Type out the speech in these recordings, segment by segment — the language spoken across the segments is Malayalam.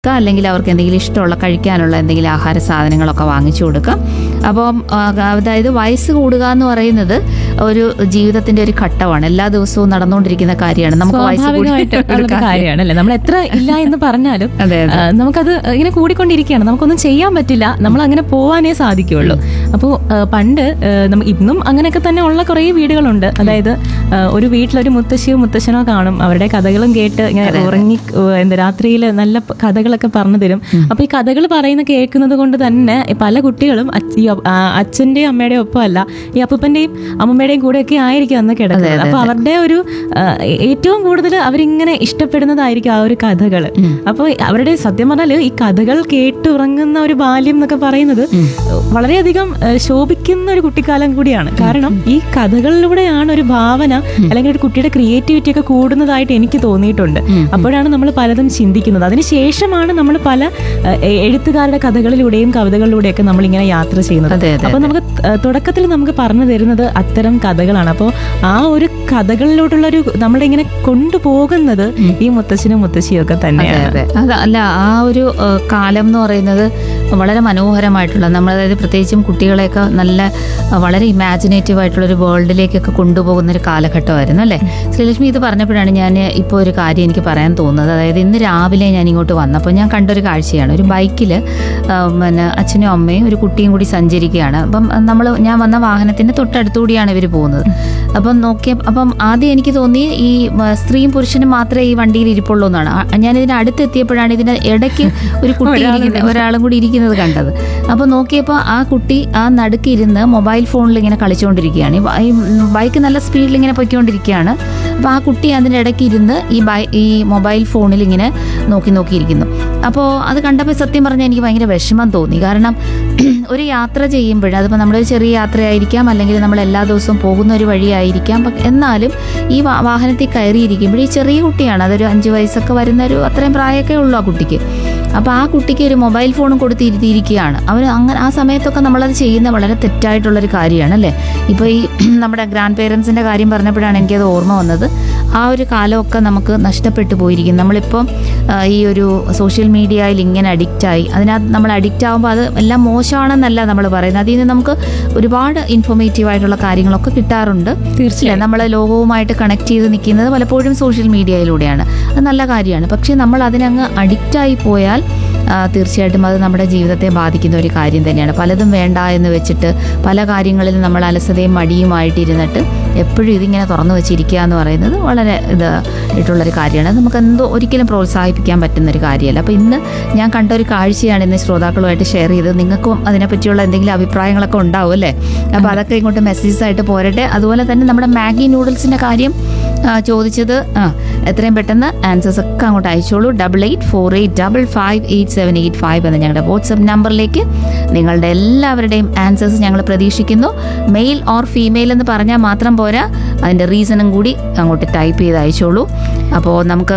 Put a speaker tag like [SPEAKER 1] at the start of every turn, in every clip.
[SPEAKER 1] കൊടുക്കുക അല്ലെങ്കിൽ അവർക്ക് എന്തെങ്കിലും ഇഷ്ടമുള്ള കഴിക്കാനുള്ള എന്തെങ്കിലും ആഹാര സാധനങ്ങളൊക്കെ വാങ്ങിച്ചു കൊടുക്കാം അപ്പം ആ, അതായത് വയസ്സ് കൂടുക എന്ന് പറയുന്നത് ഒരു ജീവിതത്തിന്റെ ഒരു ഘട്ടമാണ് എല്ലാ ദിവസവും നടന്നുകൊണ്ടിരിക്കുന്ന കാര്യമാണ് നമുക്ക് വയസ്സ് കൂടി
[SPEAKER 2] സ്വാഭാവികമായിട്ട്
[SPEAKER 1] ഒരു
[SPEAKER 2] ഉള്ളൊരു
[SPEAKER 1] കാര്യം.
[SPEAKER 2] കാര്യമാണ് അല്ലേ നമ്മൾ എത്ര ഇല്ല എന്ന് പറഞ്ഞാലും
[SPEAKER 1] അതെ അതെ
[SPEAKER 2] ആ, നമുക്കത് ഇങ്ങനെ കൂടിക്കൊണ്ടിരിക്കുകയാണ് നമുക്കൊന്നും ചെയ്യാൻ പറ്റില്ല നമ്മൾ അങ്ങനെ പോവാനേ സാധിക്കുള്ളൂ അപ്പോൾ പണ്ട് ആ, നമ്മ ഇന്നും അങ്ങനെയൊക്കെ തന്നെ ഉള്ള കുറേ വീടുകളുണ്ട് അതായത് ആ, ഒരു വീട്ടിലൊരു മുത്തശ്ശിയോ മുത്തശ്ശനോ കാണും അവരുടെ കഥകളും കേട്ട് ഇങ്ങനെ ഉറങ്ങി ആ, എന്താ രാത്രിയിൽ നല്ല പ- കഥകളൊക്കെ പറഞ്ഞു തരും അപ്പൊ ഈ കഥകൾ പറയുന്ന കേൾക്കുന്നത് കൊണ്ട് തന്നെ പല കുട്ടികളും അച്ഛ- ഈ അ- ആ, അച്ഛന്റെയും അമ്മയുടെയും ഒപ്പം അല്ല ഈ അപ്പൂപ്പന്റെയും അമ്മമ്മയുടെയും കൂടെ ഒക്കെ ആയിരിക്കും അന്ന് കിടക്കുന്നത് അപ്പൊ അവരുടെ ഒരു ആ, ഏറ്റവും കൂടുതൽ അവരിങ്ങനെ ഇഷ്ടപ്പെടുന്നതായിരിക്കും ആ ഒരു കഥകൾ അപ്പോൾ അവരുടെ സത്യം പറഞ്ഞാൽ ഈ കഥകൾ കേട്ടുറങ്ങുന്ന ഒരു ബാല്യം എന്നൊക്കെ പറയുന്നത് വളരെയധികം ആ, ശോഭിക്കുന്ന ഒരു കുട്ടിക്കാലം കൂടിയാണ് കാരണം ഈ കഥകളിലൂടെയാണ് ഒരു ഭാവന അല്ലെങ്കിൽ ഒരു കുട്ടിയുടെ ക്രിയേറ്റിവിറ്റി ഒക്കെ കൂടുന്നതായിട്ട് എനിക്ക് തോന്നിയിട്ടുണ്ട് അപ്പോഴാണ് നമ്മൾ പലതും ചിന്തിക്കുന്നത് അതിനുശേഷമാണ് നമ്മൾ പല ആ, എ- എഴുത്തുകാരുടെ കഥകളിലൂടെയും കവിതകളിലൂടെയൊക്കെ നമ്മൾ ഇങ്ങനെ യാത്ര ചെയ്യുന്നത്
[SPEAKER 1] അതെ അതെ
[SPEAKER 2] അപ്പൊ നമുക്ക് തുടക്കത്തിൽ നമുക്ക് പറഞ്ഞു തരുന്നത് അത്തരം കഥകളാണ് അപ്പോൾ ആ ഒരു കഥകളിലോട്ടുള്ള ഒരു നമ്മളെ ഇങ്ങനെ കൊണ്ടുപോകുന്നത് ഈ മുത്തച്ഛനും മുത്തശ്ശിയും ഒക്കെ
[SPEAKER 1] അതെ
[SPEAKER 2] തന്നെയാണ്
[SPEAKER 1] അതെ അത് അല്ല ആ ഒരു ഏഹ്, കാലം എന്ന് പറയുന്നത് വളരെ മനോഹരമായിട്ടുള്ള നമ്മൾ അതായത് പ്രത്യേകിച്ചും കുട്ടികളെയൊക്കെ നല്ല ഏഹ്, വളരെ ഇമാജിനേറ്റീവ് ആയിട്ടുള്ള ഒരു വേൾഡിലേക്കൊക്കെ കൊണ്ടുപോകുന്ന ഒരു കാലഘട്ടമായിരുന്നു അല്ലേ ശ്രീലക്ഷ്മി ഇത് പറഞ്ഞപ്പോഴാണ് ഞാൻ ഇപ്പോൾ ഒരു കാര്യം എനിക്ക് പറയാൻ തോന്നുന്നത് അതായത് ഇന്ന് രാവിലെ ഞാൻ ഇങ്ങോട്ട് വന്നപ്പോൾ ഞാൻ കണ്ടൊരു കാഴ്ചയാണ് ഒരു ബൈക്കിൽ പിന്നെ അച്ഛനും അമ്മയും ഒരു കുട്ടിയും കൂടി സഞ്ചരിക്കുകയാണ് അപ്പം നമ്മൾ ഞാൻ വന്ന വാഹനത്തിൻ്റെ തൊട്ടടുത്തുകൂടിയാണ് ഇവർ പോകുന്നത് അപ്പം നോക്കിയ അപ്പം ആദ്യം എനിക്ക് തോന്നി ഈ ആ, സ്ത്രീയും പുരുഷനും മാത്രമേ ഈ വണ്ടിയിൽ ഇരിപ്പുള്ളൂ എന്നാണ് ആ, ഞാൻ ഇതിന് അടുത്തെത്തിയപ്പോഴാണ് ഇതിന് ഇടയ്ക്ക് ഒരു കുട്ടി ഇരിക്കുന്ന ഒരാളും കൂടി ഇരിക്കുന്നത് കണ്ടത് അപ്പോൾ നോക്കിയപ്പോൾ ആ കുട്ടി ആ നടുക്ക് ഇരുന്ന് മൊബൈൽ ഫോണിൽ ഇങ്ങനെ കളിച്ചുകൊണ്ടിരിക്കുകയാണ് ഈ ബ- ഈ ബൈക്ക് നല്ല സ്പീഡിൽ ഇങ്ങനെ പൊയ്ക്കൊണ്ടിരിക്കുകയാണ് അപ്പോൾ ആ കുട്ടി അതിൻ്റെ ഇടയ്ക്ക് ഇരുന്ന് ഈ ബൈ ഈ മൊബൈൽ ഫോണിൽ ഇങ്ങനെ നോക്കി നോക്കിയിരിക്കുന്നു അപ്പോൾ അത് കണ്ടപ്പോൾ സത്യം പറഞ്ഞാൽ എനിക്ക് ഭയങ്കര വിഷമം തോന്നി കാരണം ഒരു യാത്ര ചെയ്യുമ്പോൾ അതിപ്പോൾ നമ്മളൊരു ചെറിയ യാത്രയായിരിക്കാം അല്ലെങ്കിൽ നമ്മൾ എല്ലാ ദിവസവും പോകുന്ന ഒരു വഴിയായിരിക്കാം പ- എന്നാലും ഈ വാ- വാഹനത്തിൽ കയറിയിരിക്കുമ്പോൾ ഈ ചെറിയ കുട്ടിയാണ് അതൊരു അഞ്ച് വയസ്സൊക്കെ വരുന്ന ഒരു അത്രയും പ്രായമൊക്കെ ഉള്ളൂ ആ കുട്ടിക്ക് അപ്പോൾ ആ കുട്ടിക്ക് ഒരു മൊബൈൽ ഫോണും കൊടുത്ത് ഇരുത്തിയിരിക്കുകയാണ് അവർ അങ്ങനെ ആ സമയത്തൊക്കെ നമ്മളത് ചെയ്യുന്ന വളരെ തെറ്റായിട്ടുള്ളൊരു കാര്യമാണ് അല്ലേ ഇപ്പോൾ ഈ നമ്മുടെ ഗ്രാൻഡ് പേരൻസിൻ്റെ കാര്യം പറഞ്ഞപ്പോഴാണ് എനിക്കത് ഓർമ്മ വന്നത് ആ ഒരു കാലമൊക്കെ നമുക്ക് നഷ്ടപ്പെട്ടു പോയിരിക്കും നമ്മളിപ്പം ആ, ഈ ഒരു സോഷ്യൽ മീഡിയയിൽ ഇങ്ങനെ അഡിക്റ്റായി അതിനകത്ത് നമ്മൾ അഡിക്റ്റ് ആകുമ്പോൾ അത് എല്ലാം മോശമാണെന്നല്ല നമ്മൾ പറയുന്നത് അതിൽ നിന്ന് നമുക്ക് ഒരുപാട് ഇൻഫോർമേറ്റീവ് ആയിട്ടുള്ള കാര്യങ്ങളൊക്കെ കിട്ടാറുണ്ട് തീർച്ചയായും നമ്മൾ ലോകവുമായിട്ട് കണക്ട് ചെയ്ത് നിൽക്കുന്നത് പലപ്പോഴും സോഷ്യൽ മീഡിയയിലൂടെയാണ് അത് നല്ല കാര്യമാണ് പക്ഷേ നമ്മൾ അതിനങ്ങ് അഡിക്റ്റായി പോയാൽ ആ, തീർച്ചയായിട്ടും അത് നമ്മുടെ ജീവിതത്തെ ബാധിക്കുന്ന ഒരു കാര്യം തന്നെയാണ് പലതും വേണ്ട എന്ന് വെച്ചിട്ട് പല കാര്യങ്ങളിൽ നമ്മൾ അലസതയും മടിയുമായിട്ട് ഇരുന്നിട്ട് എപ്പോഴും ഇതിങ്ങനെ തുറന്നു വെച്ചിരിക്കുക എന്ന് പറയുന്നത് വളരെ ഇത് ആയിട്ടുള്ളൊരു കാര്യമാണ് അത് നമുക്ക് എന്തോ ഒരിക്കലും പ്രോത്സാഹിപ്പിക്കാൻ പറ്റുന്ന ഒരു കാര്യമല്ല അപ്പോൾ ഇന്ന് ഞാൻ കണ്ട ഒരു കാഴ്ചയാണ് ഇന്ന് ശ്രോതാക്കളുമായിട്ട് ഷെയർ ചെയ്തത് നിങ്ങൾക്കും അതിനെപ്പറ്റിയുള്ള എന്തെങ്കിലും അഭിപ്രായങ്ങളൊക്കെ ഉണ്ടാവും അല്ലേ അപ്പോൾ അതൊക്കെ ഇങ്ങോട്ട് മെസ്സേജസ് ആയിട്ട് പോരട്ടെ അതുപോലെ തന്നെ നമ്മുടെ മാഗി നൂഡിൽസിൻ്റെ കാര്യം ആ, ചോദിച്ചത് ആ എത്രയും പെട്ടെന്ന് ആൻസേഴ്സ് ഒക്കെ അങ്ങോട്ട് അയച്ചോളൂ double eight four eight double five eight seven eight five എന്ന ഞങ്ങളുടെ വാട്സപ്പ് നമ്പറിലേക്ക് നിങ്ങളുടെ എല്ലാവരുടെയും ആൻസേഴ്സ് ഞങ്ങൾ പ്രതീക്ഷിക്കുന്നു മെയിൽ ഓർ ഫീമെയിൽ എന്ന് പറഞ്ഞാൽ മാത്രം പോരാ അതിൻ്റെ റീസണും കൂടി അങ്ങോട്ട് ടൈപ്പ് ചെയ്ത് അയച്ചോളൂ അപ്പോൾ നമുക്ക്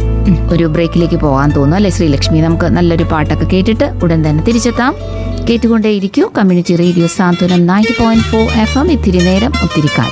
[SPEAKER 1] ഒരു ബ്രേക്കിലേക്ക് പോകാൻ തോന്നുന്നു അല്ലേ ശ്രീലക്ഷ്മി നമുക്ക് നല്ലൊരു പാട്ടൊക്കെ കേട്ടിട്ട് ഉടൻ തന്നെ തിരിച്ചെത്താം കേട്ടുകൊണ്ടേയിരിക്കൂ community radio Santhwanam ninety point four F M ഇത്തിരി നേരം ഒത്തിരി കാലം